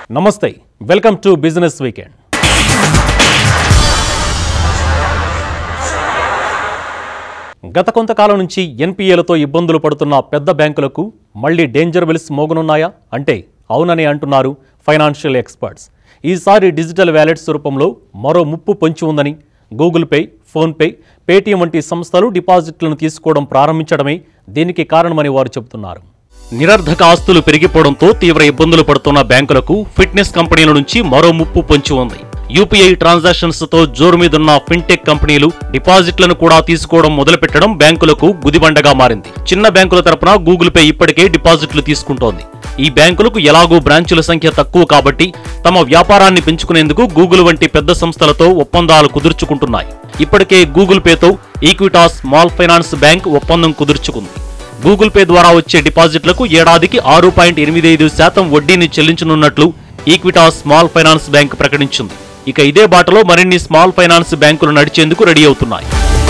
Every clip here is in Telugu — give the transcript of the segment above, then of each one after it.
నమస్తే వెల్కమ్ టు బిజినెస్ వీకెండ్ గత కొంతకాలం నుంచి ఎన్పిఏలతో ఇబ్బందులు పడుతున్న పెద్ద బ్యాంకులకు మళ్లీ డేంజర్ బిల్స్ మోగనున్నాయా అంటే అవునని అంటున్నారు ఫైనాన్షియల్ ఎక్స్పర్ట్స్ ఈసారి డిజిటల్ వ్యాలెట్స్ రూపంలో మరో ముప్పు పొంచి ఉందని గూగుల్ పే ఫోన్పే పేటీఎం వంటి సంస్థలు డిపాజిట్లను తీసుకోవడం ప్రారంభించడమే దీనికి కారణమని వారు చెబుతున్నారు నిరర్ధక ఆస్తులు పెరిగిపోవడంతో తీవ్ర ఇబ్బందులు పడుతున్న బ్యాంకులకు ఫిట్నెస్ కంపెనీల నుంచి మరో ముప్పు పొంచి ఉంది యూపీఐ ట్రాన్సాక్షన్స్ తో జోరు మీదున్న ఫిన్టెక్ కంపెనీలు డిపాజిట్లను కూడా తీసుకోవడం మొదలుపెట్టడం బ్యాంకులకు గుదిబండగా మారింది చిన్న బ్యాంకుల తరపున గూగుల్ పే ఇప్పటికే డిపాజిట్లు తీసుకుంటోంది ఈ బ్యాంకులకు ఎలాగూ బ్రాంచుల సంఖ్య తక్కువ కాబట్టి తమ వ్యాపారాన్ని పెంచుకునేందుకు గూగుల్ వంటి పెద్ద సంస్థలతో ఒప్పందాలు కుదుర్చుకుంటున్నాయి ఇప్పటికే గూగుల్ పేతో ఈక్విటాస్ స్మాల్ ఫైనాన్స్ బ్యాంక్ ఒప్పందం కుదుర్చుకుంది గూగుల్ పే ద్వారా వచ్చే డిపాజిట్లకు ఏడాదికి ఆరు పాయింట్ ఎనిమిది ఐదు శాతం వడ్డీని చెల్లించనున్నట్లు ఈక్విటాస్ స్మాల్ ఫైనాన్స్ బ్యాంక్ ప్రకటించింది ఇక ఇదే బాటలో మరిన్ని స్మాల్ ఫైనాన్స్ బ్యాంకులు నడిచేందుకు రెడీ అవుతున్నాయి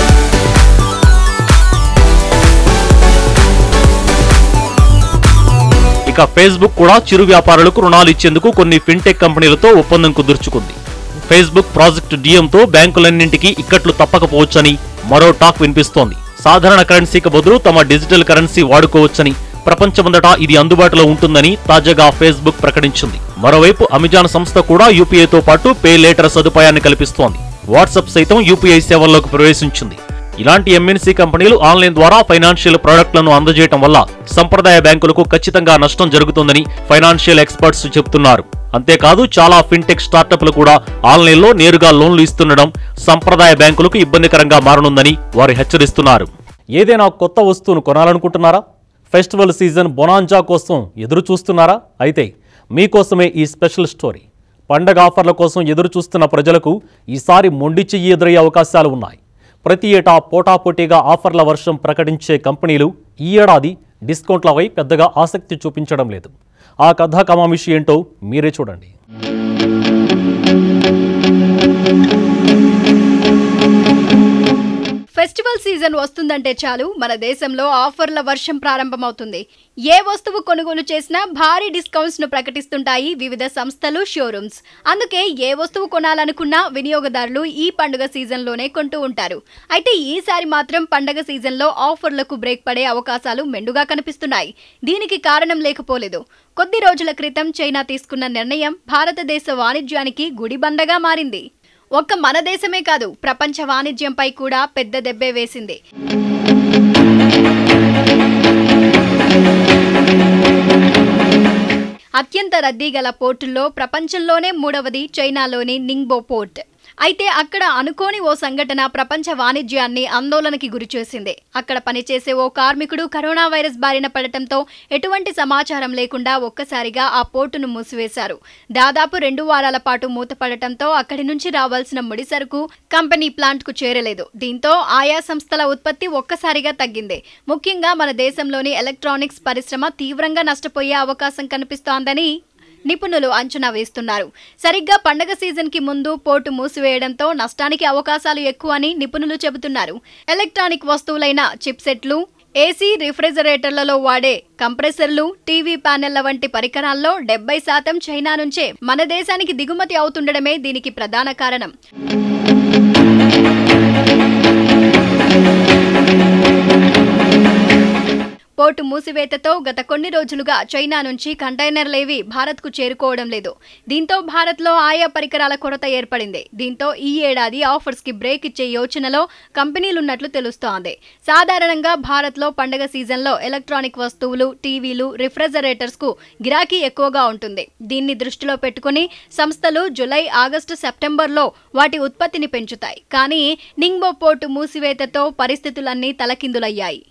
ఇక ఫేస్బుక్ కూడా చిరు వ్యాపారులకు రుణాలు ఇచ్చేందుకు కొన్ని ఫిన్టెక్ కంపెనీలతో ఒప్పందం కుదుర్చుకుంది ఫేస్బుక్ ప్రాజెక్ట్ డిఎంతో బ్యాంకులన్నింటికీ ఇక్కట్లు తప్పకపోవచ్చని మరో టాక్ వినిపిస్తోంది సాధారణ కరెన్సీకి బదులు తమ డిజిటల్ కరెన్సీ వాడుకోవచ్చని ప్రపంచమంతటా ఇది అందుబాటులో ఉంటుందని తాజాగా ఫేస్బుక్ ప్రకటించింది మరోవైపు అమెజాన్ సంస్థ కూడా యూపీఐతో పాటు పే లేటర్ సదుపాయాన్ని కల్పిస్తోంది వాట్సాప్ సైతం యూపీఐ సేవల్లోకి ప్రవేశించింది ఇలాంటి ఎంఎన్సీ కంపెనీలు ఆన్లైన్ ద్వారా ఫైనాన్షియల్ ప్రోడక్ట్లను అందజేయటం వల్ల సంప్రదాయ బ్యాంకులకు ఖచ్చితంగా నష్టం జరుగుతుందని ఫైనాన్షియల్ ఎక్స్పర్ట్స్ చెబుతున్నారు అంతేకాదు చాలా ఫిన్టెక్ స్టార్టప్లు కూడా ఆన్లైన్లో నేరుగా లోన్లు ఇస్తుండడం సంప్రదాయ బ్యాంకులకు ఇబ్బందికరంగా మారనుందని వారు హెచ్చరిస్తున్నారు ఏదైనా కొత్త వస్తువును కొనాలనుకుంటున్నారా ఫెస్టివల్ సీజన్ బొనాంజా కోసం ఎదురు చూస్తున్నారా అయితే మీకోసమే ఈ స్పెషల్ స్టోరీ పండగ ఆఫర్ల కోసం ఎదురు చూస్తున్న ప్రజలకు ఈసారి మొండి చెయ్యి ఎదురయ్యే అవకాశాలు ఉన్నాయి ప్రతి ఏటా పోటాపోటీగా ఆఫర్ల వర్షం ప్రకటించే కంపెనీలు ఈ ఏడాది డిస్కౌంట్లపై పెద్దగా ఆసక్తి చూపించడం లేదు ఆ కథా కమామిషి ఏంటో మీరే చూడండి ఫెస్టివల్ సీజన్ వస్తుందంటే చాలు మన దేశంలో ఆఫర్ల వర్షం ప్రారంభమవుతుంది ఏ వస్తువు కొనుగోలు చేసినా భారీ డిస్కౌంట్స్ ను ప్రకటిస్తుంటాయి వివిధ సంస్థలు షోరూమ్స్ అందుకే ఏ వస్తువు కొనాలనుకున్నా వినియోగదారులు ఈ పండుగ సీజన్లోనే కొంటూ ఉంటారు అయితే ఈసారి మాత్రం పండుగ సీజన్లో ఆఫర్లకు బ్రేక్ పడే అవకాశాలు మెండుగా కనిపిస్తున్నాయి దీనికి కారణం లేకపోలేదు కొద్ది రోజుల క్రితం చైనా తీసుకున్న నిర్ణయం భారతదేశ వాణిజ్యానికి గుడిబండగా మారింది ఒక్క మన దేశమే కాదు ప్రపంచ వాణిజ్యంపై కూడా పెద్ద దెబ్బే వేసింది అత్యంత రద్దీ గల పోర్టుల్లో ప్రపంచంలోనే మూడవది చైనాలోని నింగ్బో పోర్ట్ అయితే అక్కడ అనుకోని ఓ సంఘటన ప్రపంచ వాణిజ్యాన్ని ఆందోళనకి గురిచేసింది అక్కడ పనిచేసే ఓ కార్మికుడు కరోనా వైరస్ బారిన పడటంతో ఎటువంటి సమాచారం లేకుండా ఒక్కసారిగా ఆ పోర్టును మూసివేశారు దాదాపు రెండు వారాల పాటు మూతపడటంతో అక్కడి నుంచి రావాల్సిన ముడి సరుకు కంపెనీ ప్లాంట్ కు చేరలేదు దీంతో ఆయా సంస్థల ఉత్పత్తి ఒక్కసారిగా తగ్గింది ముఖ్యంగా మన దేశంలోని ఎలక్ట్రానిక్స్ పరిశ్రమ తీవ్రంగా నష్టపోయే అవకాశం కనిపిస్తోందని నిపుణులు అంచనా వేస్తున్నారు సరిగ్గా పండగ సీజన్ కి ముందు పోర్టు మూసివేయడంతో నష్టానికి అవకాశాలు ఎక్కువ అని నిపుణులు చెబుతున్నారు ఎలక్ట్రానిక్ వస్తువులైన చిప్సెట్లు ఏసీ రిఫ్రిజరేటర్లలో వాడే కంప్రెసర్లు టీవీ ప్యానెళ్ల వంటి పరికరాల్లో డెబ్బై శాతం చైనా నుంచే మన దేశానికి దిగుమతి అవుతుండడమే దీనికి ప్రధాన కారణం పోర్టు మూసివేతతో గత కొన్ని రోజులుగా చైనా నుంచి కంటైనర్లేవి భారత్కు చేరుకోవడం లేదు దీంతో భారత్లో ఆయా పరికరాల కొరత ఏర్పడింది దీంతో ఈ ఏడాది ఆఫర్స్ కి బ్రేక్ ఇచ్చే యోచనలో కంపెనీలున్నట్లు తెలుస్తోంది సాధారణంగా భారత్లో పండగ సీజన్లో ఎలక్ట్రానిక్ వస్తువులు టీవీలు రిఫ్రిజరేటర్స్ కు గిరాకీ ఎక్కువగా ఉంటుంది దీన్ని దృష్టిలో పెట్టుకుని సంస్థలు జులై ఆగస్టు సెప్టెంబర్లో వాటి ఉత్పత్తిని పెంచుతాయి కానీ నింగ్బో పోర్టు మూసివేతతో పరిస్థితులన్నీ తలకిందులయ్యాయి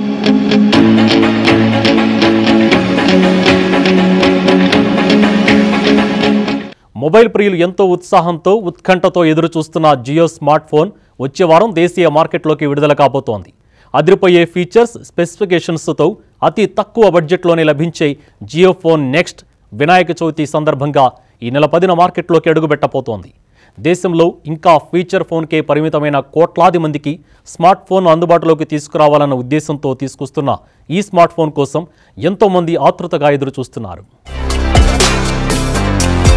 మొబైల్ ప్రియులు ఎంతో ఉత్సాహంతో ఉత్కంఠతో ఎదురు చూస్తున్న జియో స్మార్ట్ ఫోన్ వచ్చే వారం దేశీయ మార్కెట్లోకి విడుదల కాబోతోంది అదిరిపోయే ఫీచర్స్ స్పెసిఫికేషన్స్తో అతి తక్కువ బడ్జెట్లోనే లభించే జియో ఫోన్ నెక్స్ట్ వినాయక చవితి సందర్భంగా ఈ నెల పదిన మార్కెట్లోకి అడుగుపెట్టబోతోంది దేశంలో ఇంకా ఫీచర్ ఫోన్కే పరిమితమైన కోట్లాది మందికి స్మార్ట్ ఫోన్ అందుబాటులోకి తీసుకురావాలన్న ఉద్దేశంతో తీసుకొస్తున్న ఈ స్మార్ట్ ఫోన్ కోసం ఎంతోమంది ఆతృతగా ఎదురు చూస్తున్నారు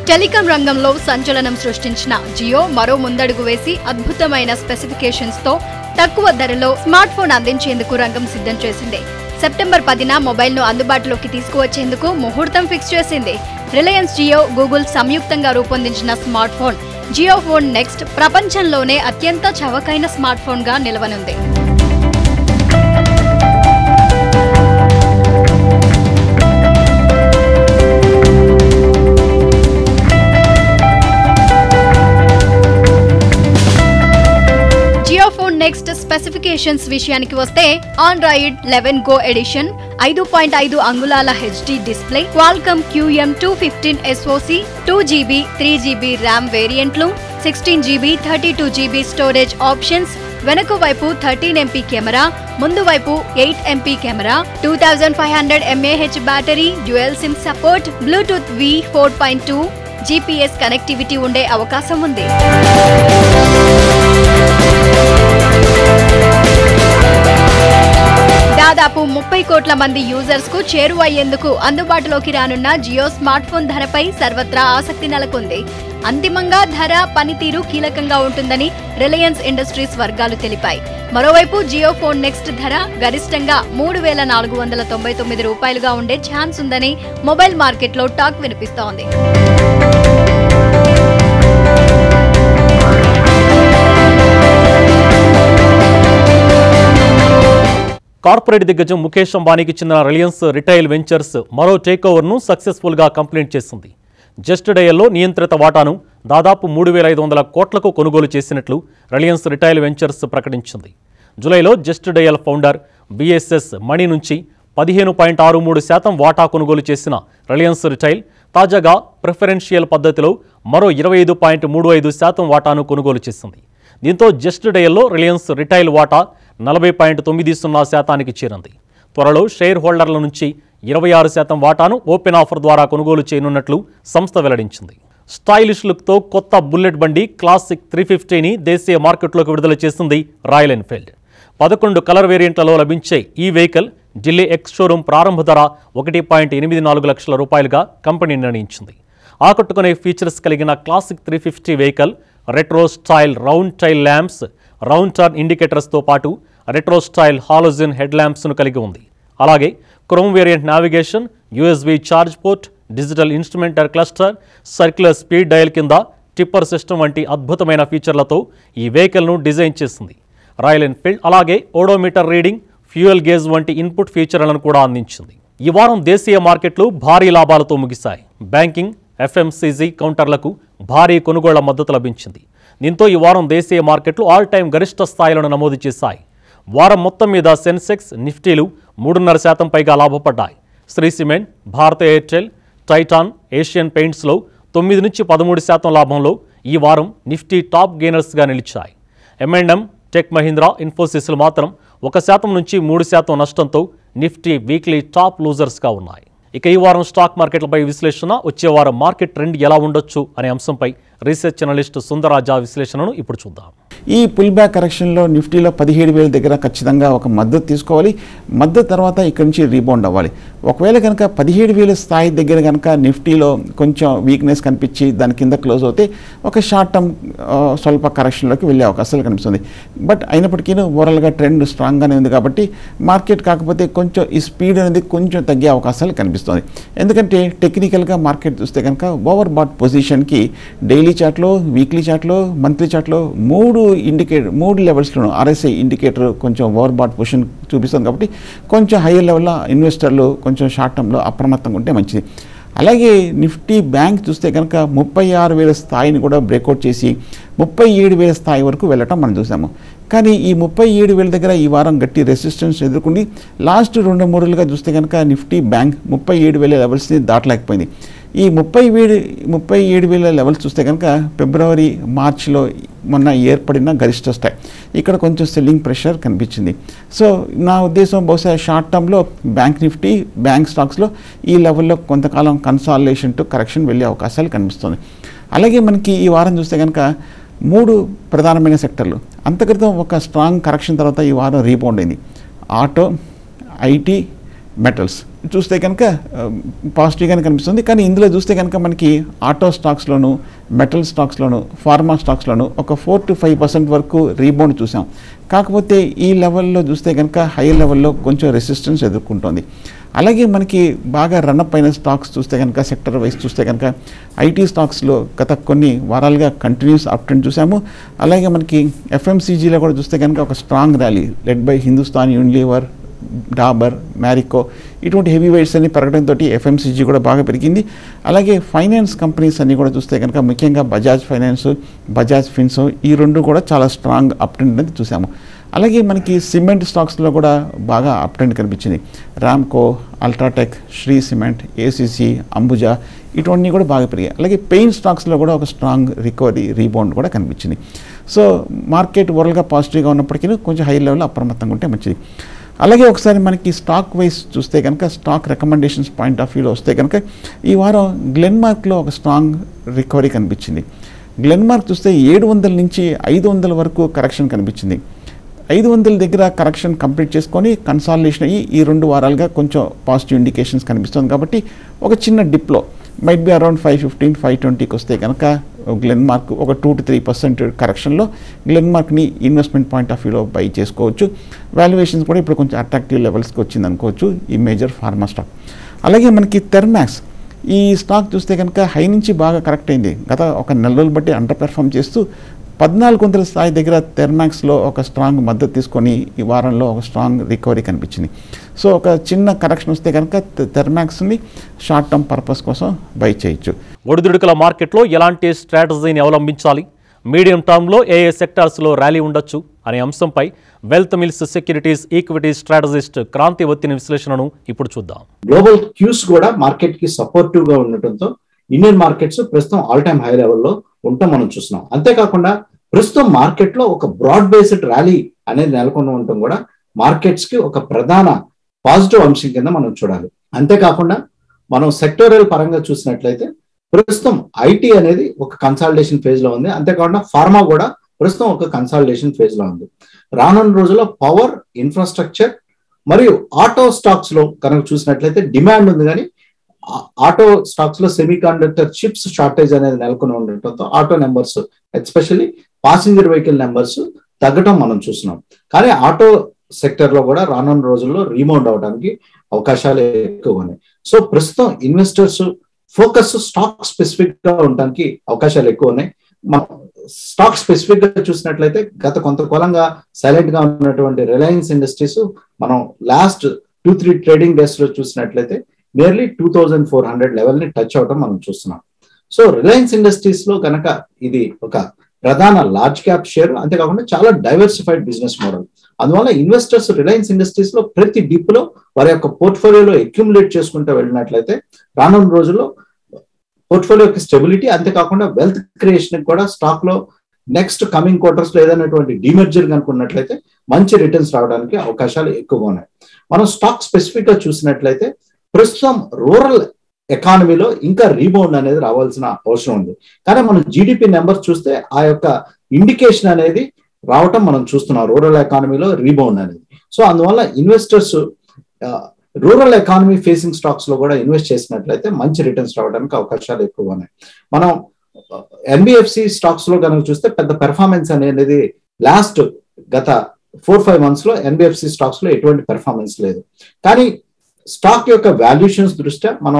టెలికాం రంగంలో సంచలనం సృష్టించిన జియో మరో ముందడుగు వేసి అద్భుతమైన స్పెసిఫికేషన్స్ తో తక్కువ ధరలో స్మార్ట్ ఫోన్ అందించేందుకు రంగం సిద్ధం చేసింది సెప్టెంబర్ పదిన మొబైల్ ను అందుబాటులోకి తీసుకువచ్చేందుకు ముహూర్తం ఫిక్స్ చేసింది రిలయన్స్ జియో గూగుల్ సంయుక్తంగా రూపొందించిన smart phone Jio phone next ప్రపంచంలోనే అత్యంత చవకైన స్మార్ట్ ఫోన్ గా నిలవనుంది జియో ఫోన్ నెక్స్ట్ స్పెసిఫికేషన్స్ విషయానికి వస్తే ఆండ్రాయిడ్ లెవెన్ గో ఎడిషన్ ఐదు పాయింట్ ఐదు అంగుళాల HD display Qualcomm QM two fifteen SOC two GB three GB RAM variants sixteen GB thirty two GB storage options వెనుక వైపు థర్టీన్ ఎంపీ కెమెరా ముందు వైపు eight MP camera two thousand five hundred mAh battery dual SIM support Bluetooth వి four point two GPS connectivity ఉండే అవకాశం ఉంది దాదాపు ముప్పై కోట్ల మంది యూజర్స్ కు చేరువయ్యేందుకు అందుబాటులోకి రానున్న జియో స్మార్ట్ ఫోన్ ధరపై సర్వత్రా ఆసక్తి నెలకొంది అంతిమంగా ధర పనితీరు కీలకంగా ఉంటుందని రిలయన్స్ ఇండస్ట్రీస్ వర్గాలు తెలిపాయి మరోవైపు జియో ఫోన్ నెక్స్ట్ ధర గరిష్టంగా మూడు వేల నాలుగు వందల తొంభై తొమ్మిది రూపాయలుగా ఉండే ఛాన్స్ ఉందని మొబైల్ మార్కెట్లో టాక్ వినిపిస్తోంది కార్పొరేట్ దిగ్గజం ముఖేష్ అంబానీకి చెందిన రిలయన్స్ రిటైల్ వెంచర్స్ మరో టేక్ ఓవర్ను సక్సెస్ఫుల్గా కంప్లీట్ చేసింది జస్ట్ డయల్లో నియంత్రిత వాటాను దాదాపు మూడు వేల ఐదు వందల కోట్లకు కొనుగోలు చేసినట్లు రిలయన్స్ రిటైల్ వెంచర్స్ ప్రకటించింది జూలైలో Just Dial founder BSS Mani నుంచి పదిహేను పాయింట్ ఆరు మూడు శాతం వాటా కొనుగోలు చేసిన రిలయన్స్ రిటైల్ తాజాగా ప్రిఫరెన్షియల్ పద్ధతిలో మరో ఇరవై ఐదు పాయింట్ మూడు ఐదు శాతం వాటాను కొనుగోలు చేసింది దీంతో జస్ట్ డయల్లో రిలయన్స్ రిటైల్ వాటా నలభై పాయింట్ తొమ్మిది సున్నా శాతానికి చేరింది త్వరలో షేర్ హోల్డర్ల నుంచి ఇరవై ఆరు శాతం వాటాను ఓపెన్ ఆఫర్ ద్వారా కొనుగోలు చేయనున్నట్లు సంస్థ వెల్లడించింది స్టైలిష్ లుక్తో కొత్త బుల్లెట్ బండి క్లాసిక్ త్రీ ఫిఫ్టీని దేశీయ మార్కెట్లోకి విడుదల చేసింది రాయల్ ఎన్ఫీల్డ్ పదకొండు కలర్ వేరియంట్లలో లభించే ఈ వెహికల్ ఢిల్లీ ఎక్స్ షోరూం ప్రారంభ ధర ఒకటి పాయింట్ ఎనిమిది నాలుగు లక్షల రూపాయలుగా కంపెనీ నిర్ణయించింది ఆకట్టుకునే ఫీచర్స్ కలిగిన classic three fifty vehicle retro style round tail lamps round turn ఇండికేటర్స్తో పాటు రెట్రో స్టైల్ హాలోజిన్ హెడ్ ల్యాంప్స్ను కలిగి ఉంది అలాగే chrome variant navigation USB charge port digital instrument cluster circular speed dial కింద టిప్పర్ సిస్టమ్ వంటి అద్భుతమైన ఫీచర్లతో ఈ వెహికల్ను డిజైన్ చేసింది రాయల్ ఎన్ఫీల్డ్ అలాగే ఓడోమీటర్ రీడింగ్ ఫ్యూయల్ గేజ్ వంటి ఇన్పుట్ ఫీచర్లను కూడా అందించింది ఈ వారం దేశీయ మార్కెట్లు భారీ లాభాలతో ముగిశాయి బ్యాంకింగ్ ఎఫ్ఎంసీజీ కౌంటర్లకు భారీ కొనుగోళ్ల మద్దతు లభించింది దీంతో ఈ వారం దేశీయ మార్కెట్లు ఆల్ టైం గరిష్ట స్థాయిలను నమోదు చేశాయి వారం మొత్తం మీద సెన్సెక్స్ నిఫ్టీలు మూడున్నర శాతం పైగా లాభపడ్డాయి Shree cement Bharti Airtel Titan Asian పెయింట్స్లో తొమ్మిది నుంచి పదమూడు శాతం లాభంలో ఈ వారం నిఫ్టీ టాప్ గెయినర్స్గా నిలిచాయి ఎంఎండ్ఎం టెక్ మహీంద్రా ఇన్ఫోసిస్లు మాత్రం ఒక శాతం నుంచి మూడు శాతం నష్టంతో నిఫ్టీ వీక్లీ టాప్ లూజర్స్గా ఉన్నాయి ఇక ఈ వారం స్టాక్ మార్కెట్లపై విశ్లేషణ వచ్చే వారం మార్కెట్ ట్రెండ్ ఎలా ఉండొచ్చు అనే అంశంపై రీసెర్చ్ అనలిస్ట్ సుందరాజా విశ్లేషణను ఇప్పుడు చూద్దాం ఈ పుల్ బ్యాక్ కరెక్షన్లో నిఫ్టీలో పదిహేడు వేల దగ్గర ఖచ్చితంగా ఒక మద్దతు తీసుకోవాలి మద్దతు తర్వాత ఇక్కడి నుంచి రీబౌండ్ అవ్వాలి ఒకవేళ కనుక పదిహేడు వేల స్థాయి దగ్గర కనుక నిఫ్టీలో కొంచెం వీక్నెస్ కనిపించి దాని కింద క్లోజ్ అవుతే ఒక షార్ట్ టర్మ్ స్వల్ప కరెక్షన్లోకి వెళ్ళే అవకాశాలు కనిపిస్తుంది బట్ అయినప్పటికీ ఓవరాల్గా ట్రెండ్ స్ట్రాంగ్గానే ఉంది కాబట్టి మార్కెట్ కాకపోతే కొంచెం ఈ స్పీడ్ అనేది కొంచెం తగ్గే అవకాశాలు కనిపిస్తుంది ఎందుకంటే టెక్నికల్గా మార్కెట్ చూస్తే కనుక ఓవర్ బాట్ పొజిషన్కి డైలీ చార్ట్లో వీక్లీ చార్ట్లో మంత్లీ చార్ట్లో మూడు ఇండికేటర్ మూడు లెవెల్స్లోనూ ఆర్ఎస్ఐ ఇండికేటర్ కొంచెం ఓవర్ బాట్ పొజిషన్ చూపిస్తుంది కాబట్టి కొంచెం హైయర్ లెవెల్లో ఇన్వెస్టర్లు కొంచెం షార్ట్ టర్మ్లో అప్రమత్తంగా ఉంటే మంచిది అలాగే నిఫ్టీ బ్యాంక్ చూస్తే కనుక ముప్పై ఆరు వేల స్థాయిని కూడా బ్రేక్అవుట్ చేసి ముప్పై ఏడు వేల స్థాయి వరకు వెళ్ళటం మనం చూసాము కానీ ఈ ముప్పై ఏడు వేల దగ్గర ఈ వారం గట్టి రెసిస్టెన్స్ ఎదుర్కొని లాస్ట్ రెండు మూడు రోజులుగా చూస్తే కనుక నిఫ్టీ బ్యాంక్ ముప్పై ఏడు వేల లెవెల్స్ని దాటలేకపోయింది ఈ ముప్పై వేడు ముప్పై ఏడు వేల లెవెల్స్ చూస్తే కనుక ఫిబ్రవరి మార్చిలో మొన్న ఏర్పడిన గరిష్ట స్థాయి ఇక్కడ కొంచెం సెల్లింగ్ ప్రెషర్ కనిపించింది సో నా ఉద్దేశం బహుశా షార్ట్ టర్మ్లో బ్యాంక్ నిఫ్టీ బ్యాంక్ స్టాక్స్లో ఈ లెవెల్లో కొంతకాలం కన్సాలేషన్ టు కరెక్షన్ వెళ్ళే అవకాశాలు కనిపిస్తుంది అలాగే మనకి ఈ వారం చూస్తే కనుక మూడు ప్రధానమైన సెక్టర్లు అంతక్రితం ఒక స్ట్రాంగ్ కరెక్షన్ తర్వాత ఈ వారం రీబౌండ్ అయింది ఆటో ఐటీ మెటల్స్ చూస్తే కనుక పాజిటివ్గానే కనిపిస్తుంది కానీ ఇందులో చూస్తే కనుక మనకి ఆటో స్టాక్స్లోను మెటల్ స్టాక్స్లోను ఫార్మా స్టాక్స్లోను ఒక ఫోర్ టు ఫైవ్ పర్సెంట్ వరకు రీబౌండ్ చూసాం కాకపోతే ఈ లెవెల్లో చూస్తే కనుక హై లెవెల్లో కొంచెం రెసిస్టెన్స్ ఎదుర్కొంటుంది అలాగే మనకి బాగా రన్అప్ అయిన స్టాక్స్ చూస్తే కనుక సెక్టర్ వైజ్ చూస్తే కనుక ఐటీ స్టాక్స్లో గత కొన్ని వారాలుగా కంటిన్యూస్ అప్ ట్రెండ్ చూసాము అలాగే మనకి ఎఫ్ఎంసీజీలో కూడా చూస్తే కనుక ఒక strong rally led by Hindustan Unilever Dabur Marico ఇటువంటి హెవీ వెయిట్స్ అన్ని పెరగడంతో ఎఫ్ఎంసీజీ కూడా బాగా పెరిగింది అలాగే ఫైనాన్స్ కంపెనీస్ అన్ని కూడా చూస్తే కనుక ముఖ్యంగా బజాజ్ ఫైనాన్స్ బజాజ్ ఫిన్స్ ఈ రెండు కూడా చాలా స్ట్రాంగ్ అప్ ట్రెండ్ అనేది చూసాము అలాగే మనకి సిమెంట్ స్టాక్స్లో కూడా బాగా అప్ ట్రెండ్ కనిపించింది Ramco UltraTech Shree cement ACC Ambuja ఇటువంటివి కూడా బాగా పెరిగాయి అలాగే పెయిన్ స్టాక్స్లో కూడా ఒక స్ట్రాంగ్ రికవరీ రీబౌండ్ కూడా కనిపించింది సో మార్కెట్ ఓవరాల్గా పాజిటివ్గా ఉన్నప్పటికీ కొంచెం హై లెవెల్లో అప్రమత్తంగా ఉంటే మంచిది అలాగే ఒకసారి మనకి స్టాక్ వైస్ చూస్తే కనుక స్టాక్ రికమెండేషన్స్ పాయింట్ ఆఫ్ వ్యూలో వస్తే కనుక ఈ వారం గ్లెన్మార్క్లో ఒక స్ట్రాంగ్ రికవరీ కనిపించింది గ్లెన్మార్క్ చూస్తే ఏడు వందల నుంచి ఐదు వందల వరకు కరెక్షన్ కనిపించింది ఐదు వందల దగ్గర కరెక్షన్ కంప్లీట్ చేసుకొని కన్సాలిడేషన్ అయ్యి ఈ రెండు వారాలుగా కొంచెం పాజిటివ్ ఇండికేషన్స్ కనిపిస్తుంది కాబట్టి ఒక చిన్న డిప్లో might be around five fifteen five ట్వంటీకి వస్తే కనుక గ్లెన్ మార్క్ ఒక టూ టు త్రీ పర్సెంట్ కరెక్షన్లో గ్లెన్ మార్క్ని ఇన్వెస్ట్మెంట్ పాయింట్ ఆఫ్ వ్యూలో బై చేసుకోవచ్చు వాల్యుయేషన్స్ కూడా ఇప్పుడు కొంచెం అట్రాక్టివ్ లెవెల్స్కి వచ్చింది అనుకోవచ్చు ఈ మేజర్ ఫార్మా స్టాక్ అలాగే మనకి థెర్మాక్స్ ఈ స్టాక్ చూస్తే కనుక హై నుంచి బాగా కరెక్ట్ అయింది గత ఒక నెల రోజులు బట్టి అండర్ పెర్ఫామ్ చేస్తూ పద్నాలుగు వందల స్థాయి దగ్గర థెర్మాక్స్లో ఒక స్ట్రాంగ్ మద్దతు తీసుకొని ఈ వారంలో ఒక స్ట్రాంగ్ రికవరీ కనిపించింది సో ఒక చిన్న కరెక్షన్ వస్తే కనుక థెర్మాక్స్ని షార్ట్ టర్మ్ పర్పస్ కోసం బై చేయొచ్చు ఒడిదుడుకుల మార్కెట్లో ఎలాంటి స్ట్రాటజీని అవలంబించాలి మీడియం టర్మ్లో ఏ ఏ సెక్టార్స్లో ర్యాలీ ఉండొచ్చు అనే అంశంపై wealth mills securities equity strategist Kranthi ఒత్తిని విశ్లేషణను ఇప్పుడు చూద్దాం గ్లోబల్ క్యూస్ కూడా మార్కెట్ కి సపోర్టివ్ గా ఉండటంతో ఇండియన్ మార్కెట్స్ ప్రస్తుతం ఆల్ టైమ్ హై లెవెల్లో ఉండటం మనం చూస్తున్నాం అంతేకాకుండా ప్రస్తుతం మార్కెట్ లో ఒక బ్రాడ్ బేస్డ్ ర్యాలీ అనేది నెలకొని ఉండటం కూడా మార్కెట్స్ కి ఒక ప్రధాన పాజిటివ్ అంశం కింద మనం చూడాలి అంతేకాకుండా మనం సెక్టోరియల్ పరంగా చూసినట్లయితే ప్రస్తుతం ఐటీ అనేది ఒక కన్సాలిడేషన్ ఫేజ్ లో ఉంది అంతేకాకుండా ఫార్మా కూడా ప్రస్తుతం ఒక కన్సాలిడేషన్ ఫేజ్ లో ఉంది రానున్న రోజుల్లో పవర్ ఇన్ఫ్రాస్ట్రక్చర్ మరియు ఆటో స్టాక్స్ లో కనుక చూసినట్లయితే డిమాండ్ ఉంది కానీ ఆ- ఆటో స్టాక్స్ లో సెమీ కండక్టర్ చిప్స్ షార్టేజ్ అనేది నెలకొని ఉండటంతో auto numbers especially passenger vehicle numbers తగ్గటం మనం చూస్తున్నాం కానీ ఆటో సెక్టర్ లో కూడా రానున్న రోజుల్లో రీమౌండ్ అవడానికి అవకాశాలు ఎక్కువ ఉన్నాయి సో ప్రస్తుతం ఇన్వెస్టర్స్ ఫోకస్ స్టాక్ స్పెసిఫిక్ గా ఉండడానికి అవకాశాలు ఎక్కువ ఉన్నాయి మనం స్టాక్ స్పెసిఫిక్ గా చూసినట్లయితే గత కొంతకాలంగా సైలెంట్ గా ఉన్నటువంటి రిలయన్స్ ఇండస్ట్రీస్ మనం last two three trading days లో చూసినట్లయితే nearly two thousand four hundred level ని టచ్ అవటం మనం చూస్తున్నాం సో రిలయన్స్ ఇండస్ట్రీస్ లో కనుక ఇది ఒక ప్రధాన లార్జ్ క్యాప్ షేర్ అంతేకాకుండా చాలా డైవర్సిఫైడ్ బిజినెస్ మోడల్ అందువల్ల ఇన్వెస్టర్స్ రిలయన్స్ ఇండస్ట్రీస్ లో ప్రతి డిప్ లో వారి యొక్క పోర్ట్ఫోలియోలో అక్యుములేట్ చేసుకుంటూ వెళ్ళినట్లయితే రానున్న రోజుల్లో పోర్ట్ఫోలియోకి స్టెబిలిటీ అంతేకాకుండా వెల్త్ క్రియేషన్ కూడా స్టాక్ లో నెక్స్ట్ కమింగ్ క్వార్టర్స్ లో ఏదైనటువంటి డిమెర్జర్ కనుకున్నట్లయితే మంచి రిటర్న్స్ రావడానికి అవకాశాలు ఎక్కువగా ఉన్నాయి మనం స్టాక్ స్పెసిఫిక్ గా చూసినట్లయితే ప్రస్తుతం రూరల్ ఎకానమీలో ఇంకా రీబౌండ్ అనేది రావాల్సిన అవసరం ఉంది కానీ మనం జీడిపి నెంబర్ చూస్తే ఆ యొక్క ఇండికేషన్ అనేది రావటం మనం చూస్తున్నాం రూరల్ ఎకానమీలో రీబౌండ్ అనేది సో అందువల్ల investors rural economy facing stocks లో కూడా ఇన్వెస్ట్ చేసినట్లయితే మంచి రిటర్న్స్ రావడానికి అవకాశాలు ఎక్కువ ఉన్నాయి మనం ఎన్బిఎఫ్సి స్టాక్స్ లో కనుక చూస్తే పెద్ద పెర్ఫార్మెన్స్ అనేది లాస్ట్ గత ఫోర్ ఫైవ్ మంత్స్ లో ఎన్బిఎఫ్సి స్టాక్స్ లో ఎటువంటి పెర్ఫార్మెన్స్ లేదు కానీ స్టాక్ యొక్క వాల్యుయేషన్స్ దృష్ట్యా మనం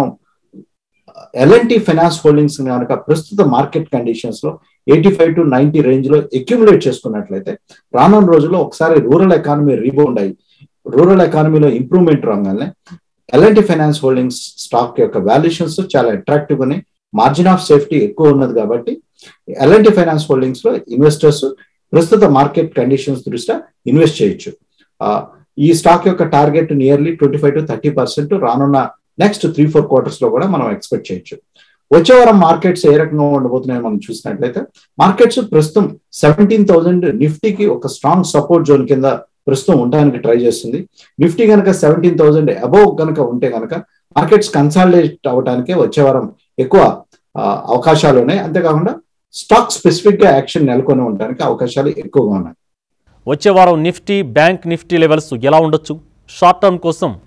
ఎల్ఎన్టీ ఫైనాన్స్ హోల్డింగ్స్ కనుక ప్రస్తుత మార్కెట్ కండిషన్స్ లో eighty five to ninety range లో అక్యుములేట్ చేసుకున్నట్లయితే రానున్న రోజుల్లో ఒకసారి రూరల్ ఎకానమీ రీబౌండ్ అయ్యి రూరల్ ఎకానమీలో ఇంప్రూవ్మెంట్ రాగానే ఎల్ఎన్టీ ఫైనాన్స్ హోల్డింగ్స్ స్టాక్ యొక్క వాల్యుయేషన్స్ చాలా అట్రాక్టివ్ అని మార్జిన్ ఆఫ్ సేఫ్టీ ఎక్కువ ఉన్నది కాబట్టి ఎల్ఎన్టీ ఫైనాన్స్ హోల్డింగ్స్ లో ఇన్వెస్టర్స్ ప్రస్తుత మార్కెట్ కండిషన్స్ దృష్ట్యా ఇన్వెస్ట్ చేయొచ్చు ఆ, ఈ స్టాక్ యొక్క target nearly twenty five to thirty percent రానున్న నెక్స్ట్ త్రీ ఫోర్ క్వార్టర్స్ లో కూడా మనం ఎక్స్పెక్ట్ చేయొచ్చు వచ్చే వారం మార్కెట్స్ ఏ రకంగా ఉండబోతున్నాయో మనం చూసినట్లయితే మార్కెట్స్ ప్రస్తుతం సెవెంటీన్ థౌసండ్ నిఫ్టీకి ఒక స్ట్రాంగ్ సపోర్ట్ జోన్ కింద ప్రస్తుతం ఉండడానికి ట్రై చేస్తుంది నిఫ్టీ కనుక సెవెంటీన్ థౌసండ్ అబౌవ్ కనుక ఉంటే కనుక మార్కెట్స్ కన్సాలిడేట్ అవడానికే వచ్చే వారం ఎక్కువ ఆ, అవకాశాలు ఉన్నాయి అంతేకాకుండా స్టాక్ స్పెసిఫిక్ గా యాక్షన్ నెలకొని ఉండడానికి అవకాశాలు ఎక్కువగా ఉన్నాయి వచ్చే వారం నిఫ్టీ బ్యాంక్ నిఫ్టీ లెవెల్స్ ఎలా ఉండొచ్చు షార్ట్ టర్మ్ కోసం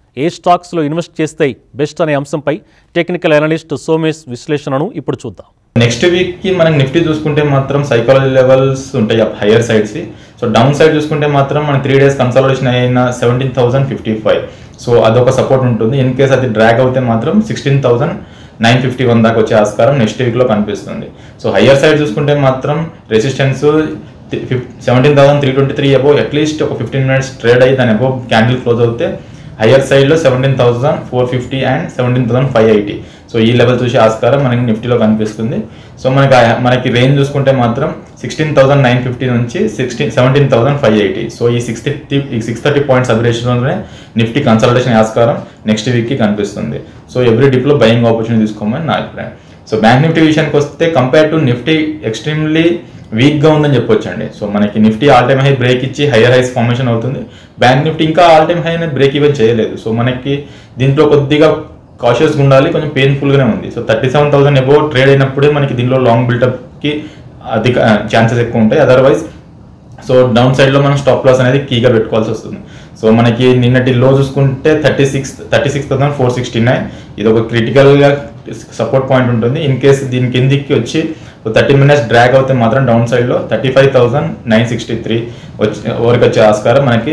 ఏ స్టాక్స్లో ఇన్వెస్ట్ చేస్తే బెస్ట్ అనే అంశంపై టెక్నికల్ అనలిస్ట్ సోమేష్ విశ్లేషణను ఇప్పుడు చూద్దాం నెక్స్ట్ వీక్ కి మనకి నిఫ్టీ చూసుకుంటే మాత్రం సైకాలజీ లెవెల్స్ ఉంటాయి higher sides so down side చూసుకుంటే మాత్రం మన త్రీ డేస్ కన్సల్టేషన్ అయిన seventeen thousand fifty five so అదొక సపోర్ట్ ఉంటుంది ఇన్ కేస్ అది డ్రాగ్ అవుతే మాత్రం sixteen thousand nine fifty one దాకా వచ్చే ఆస్కారం నెక్స్ట్ వీక్లో కనిపిస్తుంది సో హయ్యర్ సైడ్ చూసుకుంటే మాత్రం resistance seventeen thousand three twenty three above at least ఒక ఫిఫ్టీన్ మినిట్స్ ట్రేడ్ అయ్యి దాని అబో క్యాండిల్ క్లోజ్ అవుతే హయ్యర్ సైడ్లో seventeen thousand four fifty and seventeen thousand five eighty so ఈ లెవెల్ చూసే ఆస్కారం మనకి నిఫ్టీలో కనిపిస్తుంది సో మనకి ఆ- మనకి రేంజ్ చూసుకుంటే మాత్రం సిక్స్టీన్ థౌసండ్ నైన్ ఫిఫ్టీ నుంచి sixteen seventeen thousand five eighty so ఈ సిక్స్ థర్టీ ఈ సిక్స్ థర్టీ పాయింట్స్ అబిరేషన్లోనే నిఫ్టీ కన్సల్టేషన్ ఆస్కారం నెక్స్ట్ వీక్కి కనిపిస్తుంది సో ఎవ్రీ డిప్లో బయింగ్ ఆపర్చునిటీ తీసుకోమని నా అభిప్రాయం సో బ్యాంక్ నిఫ్టీ విషయానికి వస్తే కంపేర్ టు నిఫ్టీ ఎక్స్ట్రీమ్లీ వీక్గా ఉందని చెప్పొచ్చండి సో మనకి Nifty all time high break ఇచ్చి హైయర్ హైస్ ఫార్మేషన్ అవుతుంది బ్యాంక్ నిఫ్టీ ఇంకా ఆల్ టైమ్ హై అనేది బ్రేక్ ఈవెన్ చేయలేదు సో మనకి దీంట్లో కొద్దిగా కాషియస్గా ఉండాలి కొంచెం పెయిన్ఫుల్గానే ఉంది so thirty seven thousand above trade అయినప్పుడే మనకి దీనిలో లాంగ్ బిల్డప్కి అధిక ఛాన్సెస్ ఎక్కువ ఉంటాయి అదర్వైజ్ సో డౌన్ సైడ్లో మనం స్టాప్ లాస్ అనేది కీగా పెట్టుకోవాల్సి వస్తుంది సో మనకి నిన్నటి లో చూసుకుంటే thirty six thirty six thousand four sixty nine ఇది ఒక క్రిటికల్గా సపోర్ట్ పాయింట్ ఉంటుంది ఇన్ కేస్ దీని కిందికి వచ్చి థర్టీ మినిట్స్ డ్రాగ్ అవుతే మాత్రం డౌన్ సైడ్లో thirty five thousand nine sixty three వచ్చి వరకు వచ్చే ఆస్కారం మనకి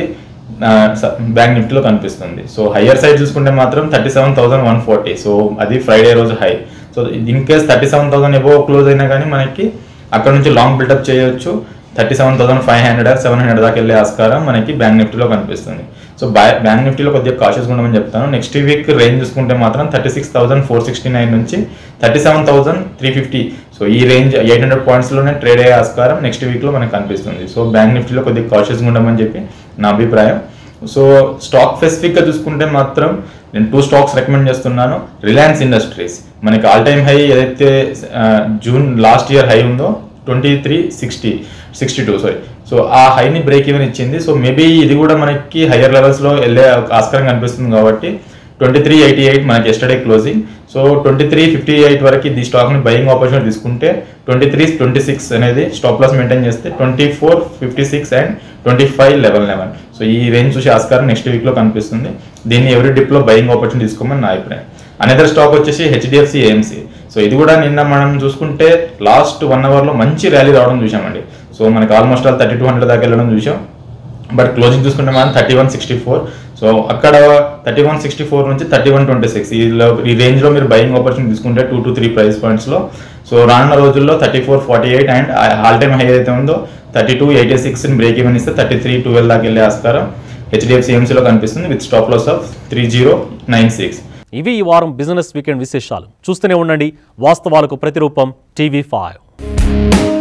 బ్యాంక్ నిఫ్టీలో కనిపిస్తుంది సో హయ్యర్ సైడ్ చూసుకుంటే మాత్రం thirty seven thousand one forty so అది ఫ్రైడే రోజు high so in case thirty seven thousand above close అయినా కానీ మనకి అక్కడ నుంచి లాంగ్ బిల్డప్ చేయొచ్చు thirty seven thousand five hundred seven hundred దాకా వెళ్ళే ఆస్కారం మనకి బ్యాంక్ నిఫ్టీలో కనిపిస్తుంది సో బ్యాంక్ నిఫ్టీలో కొద్దిగా కాషియస్గా ఉండమని చెప్తాను నెక్స్ట్ వీక్ రేంజ్ చూసుకుంటే మాత్రం thirty six thousand four sixty nine నుంచి thirty seven thousand three fifty so ఈ రేంజ్ ఎయిట్ హండ్రెడ్ పాయింట్స్లోనే ట్రేడ్ అయ్యే ఆస్కారం నెక్స్ట్ వీక్లో మనకు కనిపిస్తుంది సో బ్యాంక్ నిఫ్టీలో కొద్దిగా కాషియస్గా ఉండమని చెప్పి నా అభిప్రాయం సో స్టాక్ స్పెసిఫిక్గా చూసుకుంటే మాత్రం నేను టూ స్టాక్స్ రికమెండ్ చేస్తున్నాను రిలయన్స్ ఇండస్ట్రీస్ మనకి ఆల్ టైమ్ హై ఏదైతే ఆ, జూన్ లాస్ట్ ఇయర్ హై ఉందో twenty three sixty sixty two sorry so ఆ హైని బ్రేక్ ఈవెన్ ఇచ్చింది సో మేబీ ఇది కూడా మనకి హయ్యర్ లెవెల్స్లో వెళ్ళే ఆస్కారం కనిపిస్తుంది కాబట్టి ట్వంటీ త్రీ ఎయిటీ ఎయిట్ మనకి yesterday closing so twenty three fifty eight వరకు ఈ స్టాక్ని బయింగ్ ఆపర్చునిటీ తీసుకుంటే ట్వంటీ త్రీ ట్వంటీ సిక్స్ అనేది స్టాప్ లాస్ మెయింటైన్ చేస్తే twenty four fifty six and twenty five level eleven so ఈ రేంజ్ చూసే ఆస్కారం నెక్స్ట్ వీక్లో కనిపిస్తుంది దీన్ని ఎవరి డిప్లో బయింగ్ ఆపర్చునిటీ తీసుకోమని నా అభిప్రాయం అనదర్ స్టాక్ వచ్చేసి హెచ్డిఎఫ్సి ఏఎంసీ సో ఇది కూడా నిన్న మనం చూసుకుంటే లాస్ట్ వన్ అవర్లో మంచి ర్యాలీ రావడం చూసామండి సో మనకి almost all thirty two hundred దాకా వెళ్ళడం చూసాం బట్ క్లోజింగ్ చూసుకుంటే మనం thirty one sixty four so అక్కడ థర్టీ వన్ సిక్స్టీ ఫోర్ నుంచి థర్టీ వన్ ట్వంటీ సిక్స్ ఈ ఈ రేంజ్లో మీరు బయింగ్ ఆపర్చునిటీ తీసుకుంటే టూ టు త్రీ ప్రైస్ పాయింట్స్లో సో రానున్న రోజుల్లో thirty four forty eight and all time high ఏదైతే ఉందో thirty two eighty six break even ఇస్తే థర్టీ త్రీ ట్వెల్వ్ దాకా వెళ్ళే ఆస్కారం హెచ్డిఎఫ్సి ఎంసీలో కనిపిస్తుంది with stop loss of three zero nine six ఇవి ఈ వారం బిజినెస్ వీకెండ్ విశేషాలు చూస్తూనే ఉండండి వాస్తవాలకు ప్రతిరూపం టీవీ ఫైవ్